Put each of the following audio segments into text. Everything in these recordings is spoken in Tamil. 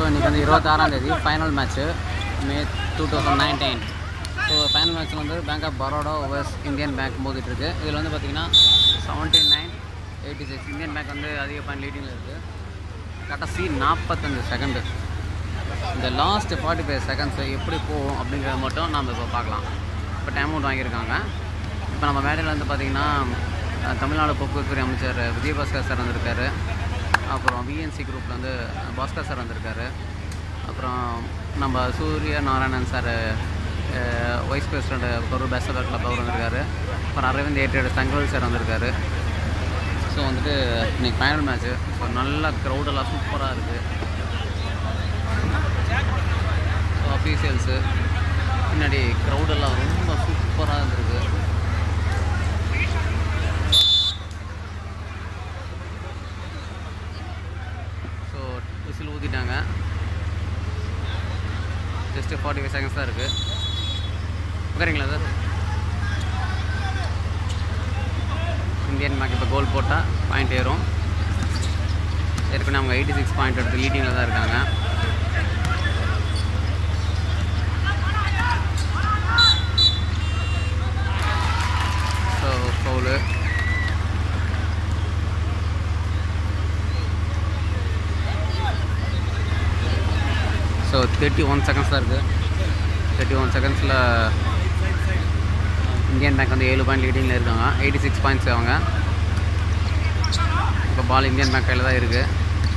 இன்றைக்கி வந்து இருபத்தாறாம் தேதி final match May two thousand nineteen so final மேட்ச்சில் வந்து பேங்க் ஆஃப் பரோடா ஓவர்ஸ் இந்தியன் பேங்க் மோதிட்டு இருக்கு இதில் வந்து பார்த்தீங்கன்னா seventy nine eighty six Indian Bank வந்து அதிக பாயிண்ட் லீடிங்கில் இருக்குது கடைசி நாற்பத்தஞ்சு செகண்டு இந்த லாஸ்ட் ஃபார்ட்டி ஃபைவ் செகண்ட்ஸ் எப்படி போகும் அப்படிங்கிறத மட்டும் நம்ம இப்போ பார்க்கலாம் இப்போ டைம் அவுட் வாங்கியிருக்காங்க இப்போ நம்ம மேடையில் வந்து பார்த்திங்கன்னா அஹ், தமிழ்நாடு போக்குவரத்துறை அமைச்சர் விஜயபாஸ்கர் சார் வந்திருக்காரு அப்புறம் விஎன்சி குரூப்பில் வந்து பாஸ்கர் சார் வந்திருக்காரு அப்புறம் நம்ம Suriya Narayanan sir vice president Karur basket club அவர் வந்திருக்காரு அப்புறம் அரவிந்த் ஏற்றோட தங்கவேல் சார் வந்திருக்காரு ஸோ வந்துட்டு இன்னைக்கு ஃபைனல் மேட்ச்சு ஸோ நல்ல க்ரௌடெல்லாம் சூப்பராக இருக்குது ஸோ அஃபீஷியல்ஸு பின்னாடி க்ரௌடெல்லாம் ரொம்ப சூப்பராக இருந்திருக்கு ஸோ விசில் ஊற்றிட்டாங்க ஜஸ்ட்டு ஃபார்ட்டி ஃபைவ் செகண்ட்ஸ் தான் இருக்குது உட்காரிங்களா சார் இந்தியன் மேக் இப்போ கோல் போட்டால் பாயிண்ட் ஏறும் ஏற்கனவே அவங்க எயிட்டி சிக்ஸ் பாயிண்ட் எடுத்து லீடிங்கில் தான் இருக்காங்க so foul so thirty one seconds தான் இருக்குது தேர்ட்டி ஒன் செகண்ட்ஸில் இந்தியன் பேங்க் வந்து ஏழு பாயிண்ட் லீடிங்கில் இருக்காங்க எயிட்டி சிக்ஸ் பாயிண்ட்ஸ் அவங்க இப்போ பால் இந்தியன் பேங்க் கையில் தான் இருக்குது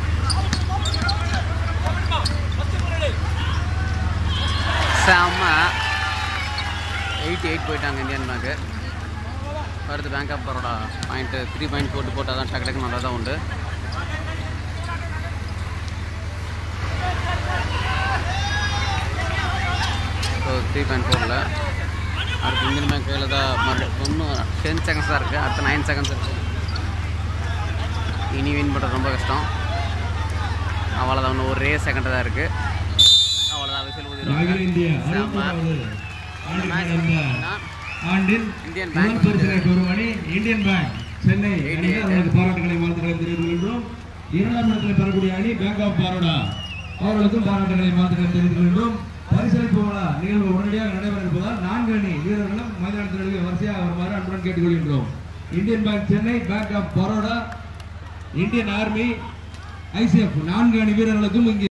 செம்ம எயிட்டி எயிட் போயிட்டாங்க இந்தியன் பேங்க்கு அடுத்து Bank of Baroda point three point போட்டு போட்டால் தான் டக்கு டக்கு நல்லா தான் உண்டு ஸோ த்ரீ பாயிண்ட் ஃபோரில் அடுத்து இந்தியன் பேங்க் கையில் தான் மறுபடியும் இன்னும் டென் செகண்ட்ஸ் தான் இருக்குது அடுத்த நைன் செகண்ட்ஸ் இருக்குது இனி வின் பண்ணுறது ரொம்ப கஷ்டம் அவ்வளோதான் இன்னும் ஒரே செகண்ட் தான் இருக்குது அவ்வளோதான் விசில் ஊதிடுவாங்க அகில இந்திய செம்ம. அறுபத்தொன்பதாவது இந்த ஆண்டுக்கு மேட்ச் நடந்த பார்த்தீங்கன்னா ஆண்டின் இந்தியன் முதல் பேங்க் பரிசினை பெறும் அணி இந்தியன் பேங்க் சென்னை அணிக்கு அவர்களுக்கு பாராட்டுகளை வாழ்த்துக்களை தெரிவித்துக் இரண்டாம் இடத்தில் பெறக்கூடிய அணி பேங்க் ஆஃப் பரோடா அவர்களுக்கும் பாராட்டுகளை வாழ்த்துக்களை தெரிவித்துக் கொள்கிறோம் பரிசளிப்பு விழா நிகழ்வு உடனடியாக நடைபெற இருப்பதால் நான்கு அணி வீரர்களும் மைதானத்திற்கு வரிசையாக வருமாறு அன்புடன் கேட்டுக்கொள்கின்றோம் Indian Bank Chennai Bank of Baroda Indian Army ICF நான்கு அணி வீரர்களுக்கும் இங்கே